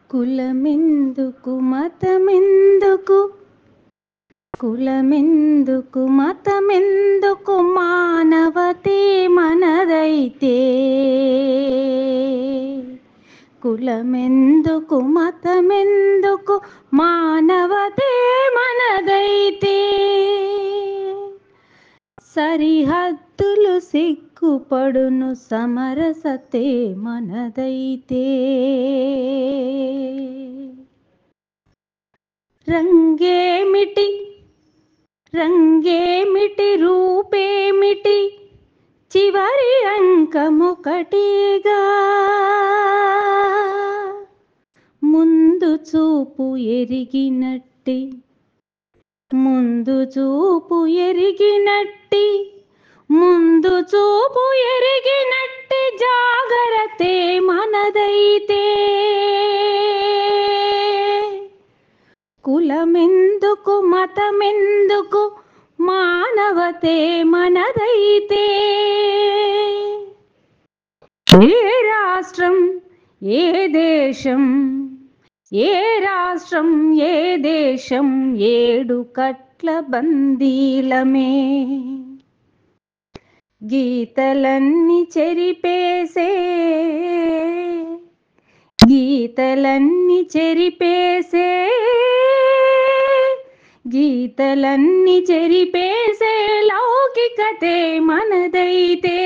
కులమెందుకు మతమెందుకు కులమెందుకు మతమెందుకు మానవతే మనదైతే కులమెందుకు మతమెందుకు మానవతే మనదైతే సరిహద్దులు సిగ్గుపడును సమరసతే మనదైతే రంగేమిటి రంగేమిటి రూపేమిటి చివరి అంకమొకటిగా ముందు చూపు ఎరిగినట్టి ముందు చూపు ఎరిగినట్టి ముందు చూపు ఎరిగినట్టి జాగరతే మనదైతే కులమెందుకు మతమెందుకు మానవతే మనదైతే ఏ రాష్ట్రం ఏ దేశం ఏ రాష్ట్రం ఏ దేశం ఏడు కట్ల బందీలమే గీతలన్నీ చెరిపేసే గీతలన్నీ చెరిపేసే గీతలన్నీ చెరిపేసే లౌకికతే మనదైతే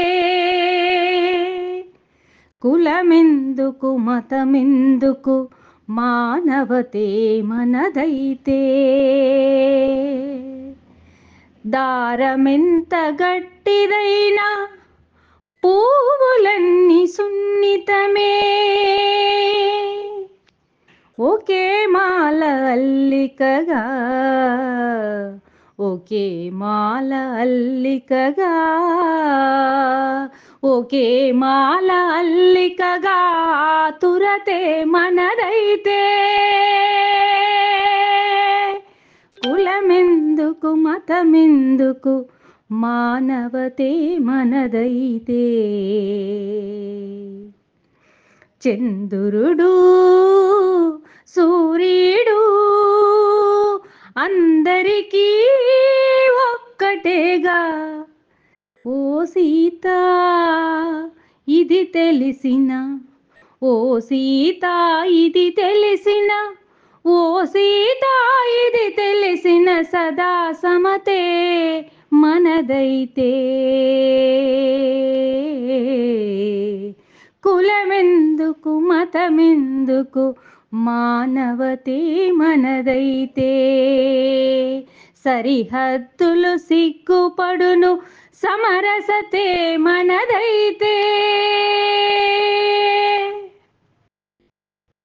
కులమెందుకు మతమెందుకు మానవతే మనదైతే దారమెంత గట్టిదైనా పువ్వులన్నీ సున్నితమే ఒకే మాల అల్లికగా ఒకే మాల అల్లికగా ఒకే మాల అల్లికగా తురతే మనదైతే కులమెందుకు మతమెందుకు మానవతే మనదైతే చంద్రుడు సూర్యుడు అందరికీ ఒక్కటేగా ఓ సీత ఇది తెలిసిన ఓ సీత ఇది తెలిసిన ఓ సీత ఇది తెలిసిన సదా సమతే మనదైతే కులమెందుకు మతమెందుకు మానవతే మనదైతే సరిహద్దులు సిగ్గుపడును సమరసతే మనదైతే